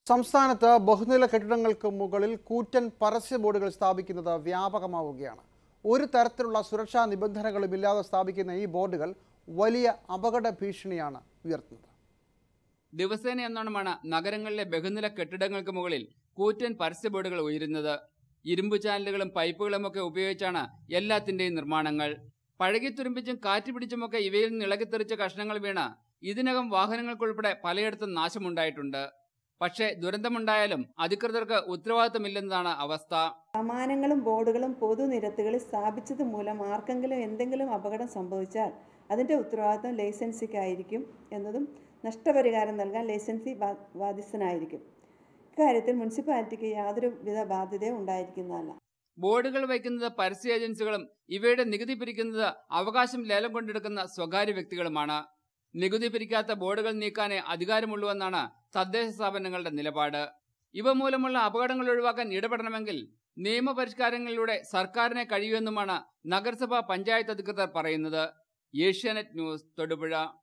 സംസ്ഥാനത്ത് ബഹുനില കെട്ടിടങ്ങൾക്ക് മുകളിൽ കൂറ്റൻ പരസ്യ ബോർഡുകൾ സ്ഥാപിക്കുന്നത് വ്യാപകമാവുകയാണ് ഒരു തരത്തിലുള്ള സുരക്ഷാ നിബന്ധനകളും ഇല്ലാതെ സ്ഥാപിക്കുന്ന ഈ ബോർഡുകൾ വലിയ അപകട ഭീഷണിയാണ് ഉയർത്തുന്നത് ദിവസേന എന്നോണമാണ് നഗരങ്ങളിലെ ബഹുനില കെട്ടിടങ്ങൾക്ക് മുകളിൽ കൂറ്റൻ പരസ്യ ബോർഡുകൾ ഉയരുന്നത് ഇരുമ്പു ചാനലുകളും പൈപ്പുകളുമൊക്കെ ഉപയോഗിച്ചാണ് എല്ലാത്തിന്റെയും നിർമ്മാണങ്ങൾ പഴകിത്തുരുമ്പിച്ചും കാറ്റ് പിടിച്ചുമൊക്കെ ഇവയിൽ നിന്ന് ഇളകിത്തെറിച്ച കഷ്ണങ്ങൾ വീണ് ഇതിനകം വാഹനങ്ങൾക്കുൾപ്പെടെ പലയിടത്തും നാശമുണ്ടായിട്ടുണ്ട് പക്ഷേ ദുരന്തമുണ്ടായാലും അധികൃതർക്ക് ഉത്തരവാദിത്തമില്ലെന്നതാണ് അവസ്ഥ കമാനങ്ങളും ബോർഡുകളും പൊതുനിരത്തുകളിൽ സ്ഥാപിച്ചത് മൂലം ആർക്കെങ്കിലും എന്തെങ്കിലും അപകടം സംഭവിച്ചാൽ അതിൻ്റെ ഉത്തരവാദിത്തം ലൈസൻസിക്കായിരിക്കും എന്നതും നഷ്ടപരിഹാരം നൽകാൻ ലൈസൻസി ബാ- ബാധ്യസ്ഥനായിരിക്കും ഇക്കാര്യത്തിൽ മുനിസിപ്പാലിറ്റിക്ക് യാതൊരുവിധ ബാധ്യതയും ഉണ്ടായിരിക്കുന്നതല്ല ബോർഡുകൾ വയ്ക്കുന്നത് പരസ്യ ഏജൻസികളും ഇവയുടെ നികുതി പിരിക്കുന്നത് അവകാശം ലേലം കൊണ്ടെടുക്കുന്ന സ്വകാര്യ വ്യക്തികളുമാണ് നികുതി പിരിക്കാത്ത ബോർഡുകൾ നീക്കാനേ അധികാരമുള്ളൂവെന്നാണ് തദ്ദേശ സ്ഥാപനങ്ങളുടെ നിലപാട് ഇവ മൂലമുള്ള അപകടങ്ങൾ ഒഴിവാക്കാൻ ഇടപെടണമെങ്കിൽ നിയമപരിഷ്കാരങ്ങളിലൂടെ സർക്കാരിനെ കഴിയുമെന്നുമാണ് നഗരസഭാ പഞ്ചായത്ത് അധികൃതർ പറയുന്നത് ഏഷ്യാനെറ്റ് ന്യൂസ് തൊടുപുഴ